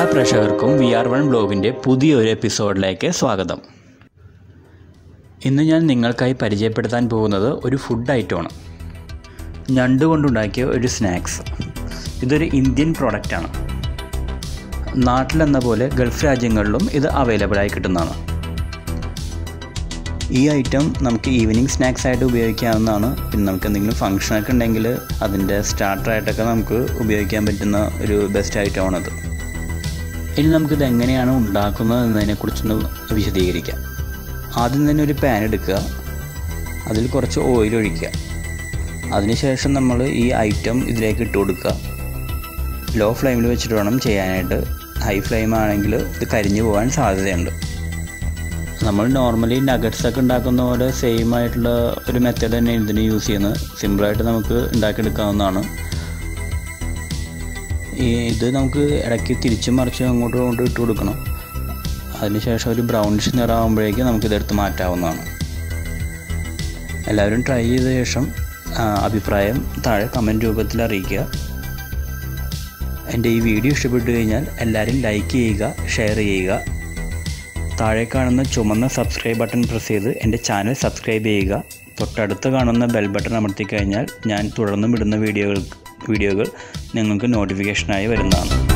എല്ലാ പ്രേക്ഷകർക്കും V R one ബ്ലോഗിൻ്റെ പുതിയൊരു എപ്പിസോഡിലേക്ക് സ്വാഗതം ഇന്ന് ഞാൻ നിങ്ങൾക്കായി പരിചയപ്പെടുത്താൻ പോകുന്നത് ഒരു ഫുഡ് ഐറ്റമാണ് ഞണ്ട് കൊണ്ടുണ്ടാക്കിയ ഒരു സ്നാക്സ് ഇതൊരു ഇന്ത്യൻ പ്രോഡക്റ്റാണ് നാട്ടിലെന്ന പോലെ ഗൾഫ് രാജ്യങ്ങളിലും ഇത് അവൈലബിൾ ആയി കിട്ടുന്നതാണ് ഈ ഐറ്റം നമുക്ക് ഈവനിങ് സ്നാക്സ് ആയിട്ട് ഉപയോഗിക്കാവുന്നതാണ് പിന്നെ നമുക്ക് എന്തെങ്കിലും ഫംഗ്ഷനൊക്കെ ഉണ്ടെങ്കിൽ അതിൻ്റെ സ്റ്റാർട്ടറായിട്ടൊക്കെ നമുക്ക് ഉപയോഗിക്കാൻ പറ്റുന്ന ഒരു ബെസ്റ്റ് ഐറ്റമാണത് ഇനി നമുക്കിത് എങ്ങനെയാണ് ഉണ്ടാക്കുന്നത് എന്നതിനെക്കുറിച്ചൊന്ന് വിശദീകരിക്കാം ആദ്യം തന്നെ ഒരു പാൻ എടുക്കുക അതിൽ കുറച്ച് ഓയിൽ ഒഴിക്കുക അതിനുശേഷം നമ്മൾ ഈ ഐറ്റം ഇതിലേക്ക് ഇട്ട് കൊടുക്കുക ലോ ഫ്ലെയിമിൽ വെച്ചിട്ട് വേണം ചെയ്യാനായിട്ട് ഹൈ ഫ്ലെയിം ആണെങ്കിൽ ഇത് കരിഞ്ഞു പോകാൻ സാധ്യതയുണ്ട് നമ്മൾ നോർമലി നഗറ്റ്സ് ഒക്കെ ഉണ്ടാക്കുന്ന പോലെ സെയിം ആയിട്ടുള്ള ഒരു മെത്തേഡ് തന്നെ ഇതിന് യൂസ് ചെയ്യുന്നത് സിമ്പിളായിട്ട് നമുക്ക് ഉണ്ടാക്കിയെടുക്കാവുന്നതാണ് ഈ ഇത് നമുക്ക് ഇടയ്ക്ക് തിരിച്ചും മറിച്ചും അങ്ങോട്ടും ഇങ്ങോട്ടും ഇട്ട് കൊടുക്കണം അതിനുശേഷം ഒരു ബ്രൗണിഷ് നിറമാകുമ്പോഴേക്കും നമുക്കിതെടുത്ത് മാറ്റാവുന്നതാണ് എല്ലാവരും ട്രൈ ചെയ്ത ശേഷം ആ, അഭിപ്രായം താഴെ കമൻറ്റ് രൂപത്തിൽ അറിയിക്കുക എൻ്റെ ഈ വീഡിയോ ഇഷ്ടപ്പെട്ടു കഴിഞ്ഞാൽ എല്ലാവരും ലൈക്ക് ചെയ്യുക ഷെയർ ചെയ്യുക താഴെ കാണുന്ന ചുമന്ന സബ്സ്ക്രൈബ് ബട്ടൺ പ്രസ് ചെയ്ത് എൻ്റെ ചാനൽ സബ്സ്ക്രൈബ് ചെയ്യുക തൊട്ടടുത്ത് കാണുന്ന ബെൽ ബട്ടൺ അമർത്തി കഴിഞ്ഞാൽ ഞാൻ തുടർന്നും ഇടുന്ന വീഡിയോകൾ വീഡിയോകൾ നിങ്ങൾക്ക് നോട്ടിഫിക്കേഷനായി വരുന്നതാണ്